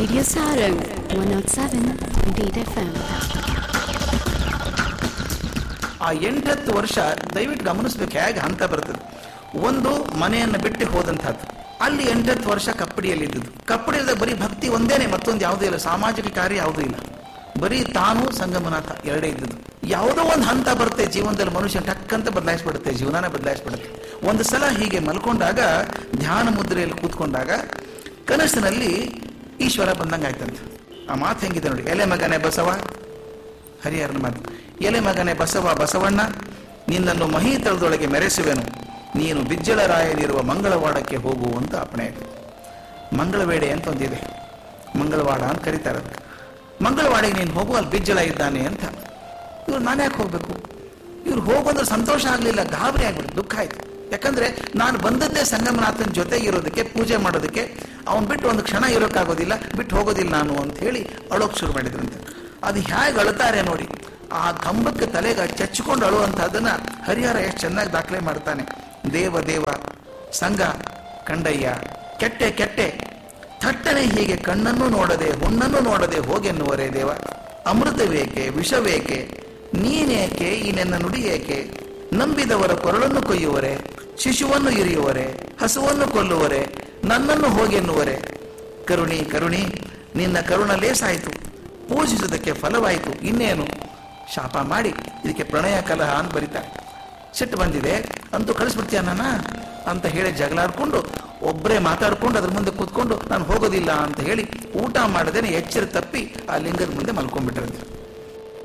Radio Sarang 107.8 FM. ಆ ಎಂಟತ್ತು ವರ್ಷ ದಯವಿಟ್ಟು ಗಮನಿಸ್ಬೇಕು ಹೇಗೆ ಹಂತ ಬರ್ತದೆ ಒಂದು ಮನೆಯನ್ನು ಬಿಟ್ಟು ಹೋದಂಥದ್ದು ಅಲ್ಲಿ ಎಂಟತ್ತು ವರ್ಷ ಕಪ್ಪಡಿಯಲ್ಲಿ ಇದ್ದದ್ದು ಕಪ್ಪಡಿಯದ ಬರೀ ಭಕ್ತಿ ಒಂದೇನೆ ಮತ್ತೊಂದು ಯಾವುದೂ ಇಲ್ಲ ಸಾಮಾಜಿಕ ಕಾರ್ಯ ಯಾವುದೂ ಇಲ್ಲ ಬರೀ ತಾನು ಸಂಗಮನಾಥ ಎರಡೇ ಇದ್ದದ್ದು ಯಾವುದೋ ಒಂದು ಹಂತ ಬರುತ್ತೆ ಜೀವನದಲ್ಲಿ ಮನುಷ್ಯ ಟಕ್ಕಂತ ಬದಲಾಯಿಸ್ಬಿಡುತ್ತೆ ಜೀವನನೇ ಬದಲಾಯಿಸ್ಬಿಡುತ್ತೆ ಒಂದು ಸಲ ಹೀಗೆ ಮಲ್ಕೊಂಡಾಗ ಧ್ಯಾನ ಮುದ್ರೆಯಲ್ಲಿ ಕೂತ್ಕೊಂಡಾಗ ಕನಸಿನಲ್ಲಿ ಈಶ್ವರ ಬಂದಂಗೆ ಆಯ್ತಂತೆ ಆ ಮಾತು ಹೆಂಗಿದೆ ನೋಡಿ ಎಲೆ ಮಗನೇ ಬಸವ ಹರಿಹರನ ಮಾತು ಎಲೆ ಮಗನೇ ಬಸವ ಬಸವಣ್ಣ ನಿನ್ನನ್ನು ಮಹೀತಳದೊಳಗೆ ಮೆರೆಸುವೆನು ನೀನು ಬಿಜ್ಜಳರಾಯನಿರುವ ಮಂಗಳವಾಡಕ್ಕೆ ಹೋಗು ಅಂತ ಅಪ್ಪಣೆ ಆಯ್ತು ಮಂಗಳವೇಡೆ ಅಂತ ಒಂದಿದೆ ಮಂಗಳವಾಡ ಅಂತ ಕರೀತಾರೆ ಅದಕ್ಕೆ. ಮಂಗಳವಾಡಿಗೆ ನೀನು ಹೋಗು ಅಲ್ಲಿ ಬಿಜ್ಜಳ ಇದ್ದಾನೆ ಅಂತ ಇವ್ರು ನಾನು ಯಾಕೆ ಹೋಗ್ಬೇಕು ಇವ್ರು ಹೋಗೋದ್ರೆ ಸಂತೋಷ ಆಗಲಿಲ್ಲ ಗಾಬರಿ ಆಗ್ಬಿಟ್ಟು ದುಃಖ ಆಯ್ತು ಯಾಕಂದ್ರೆ ನಾನು ಬಂದದ್ದೇ ಸಂಗಮನಾಥನ ಜೊತೆಗೆ ಇರೋದಕ್ಕೆ ಪೂಜೆ ಮಾಡೋದಕ್ಕೆ ಅವನ್ ಬಿಟ್ಟು ಒಂದು ಕ್ಷಣ ಇರೋಕ್ಕಾಗೋದಿಲ್ಲ ಬಿಟ್ಟು ಹೋಗೋದಿಲ್ಲ ನಾನು ಅಂತ ಹೇಳಿ ಅಳೋಕ್ ಶುರು ಮಾಡಿದ್ರಂತೆ ಅದು ಹೇಗೆ ಅಳ್ತಾರೆ ನೋಡಿ ಆ ಕಂಬಕ್ಕೆ ತಲೆಗೆ ಚಚ್ಚಿಕೊಂಡು ಅಳುವಂತಹದನ್ನ ಹರಿಹರ ಎಷ್ಟು ಚೆನ್ನಾಗಿ ದಾಖಲೆ ಮಾಡ್ತಾನೆ ದೇವ ದೇವ ಸಂಘ ಕಂಡಯ್ಯ ಕೆಟ್ಟೆ ಕೆಟ್ಟೆ ಥಟ್ಟನೆ ಹೀಗೆ ಕಣ್ಣನ್ನು ನೋಡದೆ ಹುಣ್ಣನ್ನು ನೋಡದೆ ಹೋಗೆನ್ನುವರೇ ದೇವ ಅಮೃತವೇಕೆ ವಿಷವೇಕೆ ನೀನೇಕೆ ಈ ನನ್ನ ನುಡಿಯೇಕೆ ನಂಬಿದವರ ಕೊರಳನ್ನು ಕೊಯ್ಯುವರೆ ಶಿಶುವನ್ನು ಇರಿಯುವರೆ ಹಸುವನ್ನು ಕೊಲ್ಲುವರೆ ನನ್ನನ್ನು ಹೋಗೆನ್ನುವರೆ ಕರುಣಿ ಕರುಣಿ ನಿನ್ನ ಕರುಣ ಲೇಸಾಯಿತು ಪೂಜಿಸುವುದಕ್ಕೆ ಫಲವಾಯಿತು ಇನ್ನೇನು ಶಾಪ ಮಾಡಿ ಇದಕ್ಕೆ ಪ್ರಣಯ ಕಲಹ ಅಂತ ಬರೀತಾರೆ ಸಿಟ್ಟು ಬಂದಿದೆ ಅಂತೂ ಕಳಿಸ್ಬಿಡ್ತೀಯ ನಾನ ಅಂತ ಹೇಳಿ ಜಗಳಾಡ್ಕೊಂಡು ಒಬ್ಬರೇ ಮಾತಾಡ್ಕೊಂಡು ಅದ್ರ ಮುಂದೆ ಕೂತ್ಕೊಂಡು ನಾನು ಹೋಗೋದಿಲ್ಲ ಅಂತ ಹೇಳಿ ಊಟ ಮಾಡದೇನೆ ಎಚ್ಚರ ತಪ್ಪಿ ಆ ಲಿಂಗದ ಮುಂದೆ ಮಲ್ಕೊಂಡ್ಬಿಟ್ರಂತೆ